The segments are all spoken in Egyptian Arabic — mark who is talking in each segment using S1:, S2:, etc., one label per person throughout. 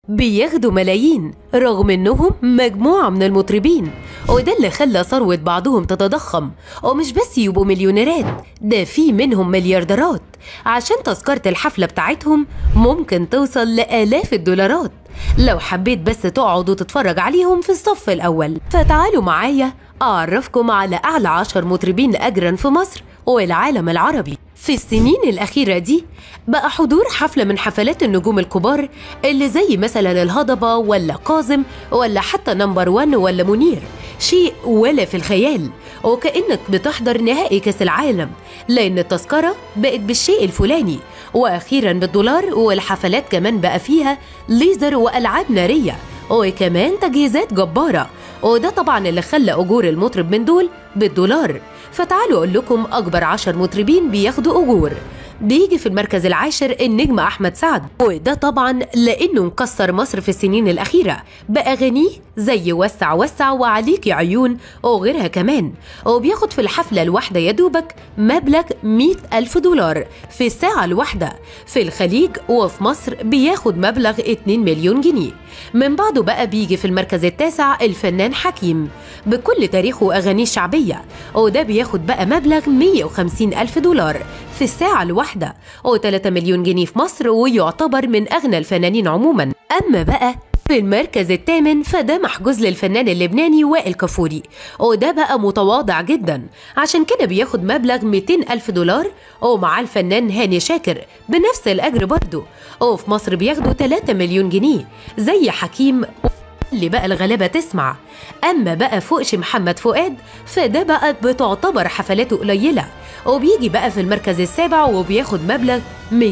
S1: بياخدوا ملايين رغم انهم مجموعة من المطربين وده اللي خلى ثروة بعضهم تتضخم ومش بس يبقوا مليونيرات ده في منهم مليارديرات عشان تذكرة الحفلة بتاعتهم ممكن توصل لآلاف الدولارات لو حبيت بس تقعد وتتفرج عليهم في الصف الأول فتعالوا معايا أعرفكم على أعلى عشر مطربين أجرا في مصر والعالم العربي في السنين الأخيرة دي بقى حضور حفلة من حفلات النجوم الكبار اللي زي مثلا الهضبة ولا كاظم ولا حتى نمبر وان ولا منير شيء ولا في الخيال وكأنك بتحضر نهائي كأس العالم لأن التذكرة بقت بالشيء الفلاني وأخيرا بالدولار والحفلات كمان بقى فيها ليزر وألعاب نارية وكمان تجهيزات جبارة وده طبعا اللي خلى أجور المطرب من دول بالدولار فتعالوا أقول لكم أكبر عشر مطربين بياخدوا أجور بيجي في المركز العاشر النجم أحمد سعد وده طبعا لأنه مكسر مصر في السنين الأخيرة بأغانيه زي وسع وسع وعليكي عيون وغيرها كمان وبياخد في الحفلة الواحدة يا دوبك مبلغ 100 ألف دولار في الساعة الواحدة في الخليج وفي مصر بياخد مبلغ 2 مليون جنيه من بعده بقى بيجي في المركز التاسع الفنان حكيم بكل تاريخه وأغانيه الشعبية وده بياخد بقى مبلغ 150 ألف دولار في الساعة الواحدة و3 مليون جنيه في مصر ويعتبر من أغنى الفنانين عموما أما بقى في المركز الثامن فده محجوز للفنان اللبناني وائل كفوري وده بقى متواضع جدا عشان كده بياخد مبلغ 200 ألف دولار ومع الفنان هاني شاكر بنفس الأجر برضه وفي مصر بياخدوا 3 مليون جنيه زي حكيم اللي بقى الغلابة تسمع أما بقى فوقش محمد فؤاد فده بقى بتعتبر حفلاته قليلة وبيجي بقى في المركز السابع وبياخد مبلغ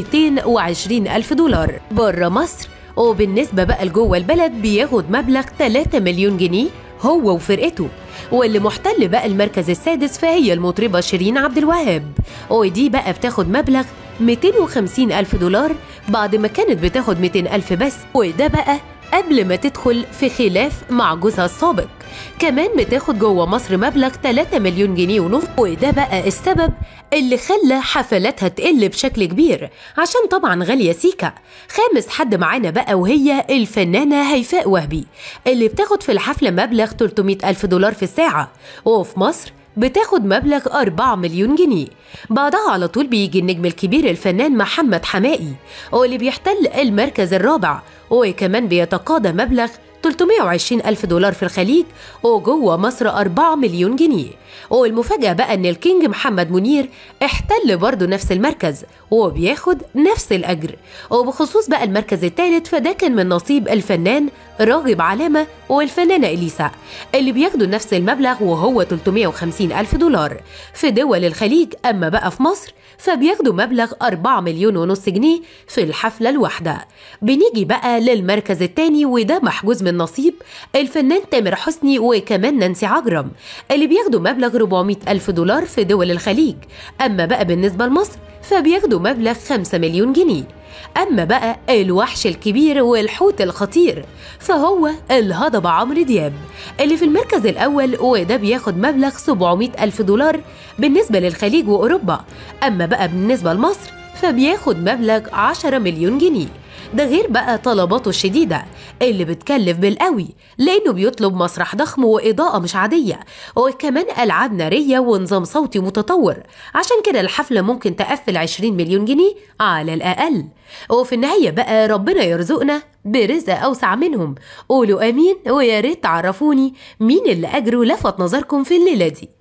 S1: 220 ألف دولار بره مصر وبالنسبة بقى لجوه البلد بياخد مبلغ 3 مليون جنيه هو وفرقته واللي محتل بقى المركز السادس فهي المطربة شيرين عبد الوهاب ودي بقى بتاخد مبلغ 250 ألف دولار بعد ما كانت بتاخد 200 ألف بس وده بقى قبل ما تدخل في خلاف مع جوزها السابق كمان بتاخد جوه مصر مبلغ 3 مليون جنيه ونص وده بقى السبب اللي خلى حفلاتها تقل بشكل كبير عشان طبعا غالية سيكا خامس حد معانا بقى وهي الفنانة هيفاء وهبي اللي بتاخد في الحفلة مبلغ 300 ألف دولار في الساعة وفي مصر بتاخد مبلغ 4 مليون جنيه بعدها على طول بيجي النجم الكبير الفنان محمد حمائي واللي بيحتل المركز الرابع وكمان بيتقاضى مبلغ 320 ألف دولار في الخليج وجوه مصر 4 مليون جنيه والمفاجأة بقى إن الكينج محمد منير احتل برضه نفس المركز وبياخد نفس الأجر وبخصوص بقى المركز الثالث فده كان من نصيب الفنان راغب علامة والفنانة إليسا اللي بياخدوا نفس المبلغ وهو 350 ألف دولار في دول الخليج أما بقى في مصر فبياخدوا مبلغ 4 مليون ونص جنيه في الحفلة الواحدة بنيجي بقى للمركز الثاني وده محجوز من نصيب الفنان تامر حسني وكمان نانسي عجرم اللي بياخدوا مبلغ 400 ألف دولار في دول الخليج أما بقى بالنسبة لمصر فبياخدوا مبلغ 5 مليون جنيه أما بقى الوحش الكبير والحوت الخطير فهو الهضبة عمرو دياب اللي في المركز الأول وده بياخد مبلغ 700 ألف دولار بالنسبة للخليج وأوروبا أما بقى بالنسبة لمصر فبياخد مبلغ 10 مليون جنيه ده غير بقى طلباته الشديدة اللي بتكلف بالقوي لأنه بيطلب مسرح ضخم وإضاءة مش عادية وكمان ألعاب نارية ونظام صوتي متطور عشان كده الحفلة ممكن تقفل 20 مليون جنيه على الأقل وفي النهاية بقى ربنا يرزقنا برزق أوسع منهم قولوا آمين ويا ريت تعرفوني مين اللي أجره لفت نظركم في الليلة دي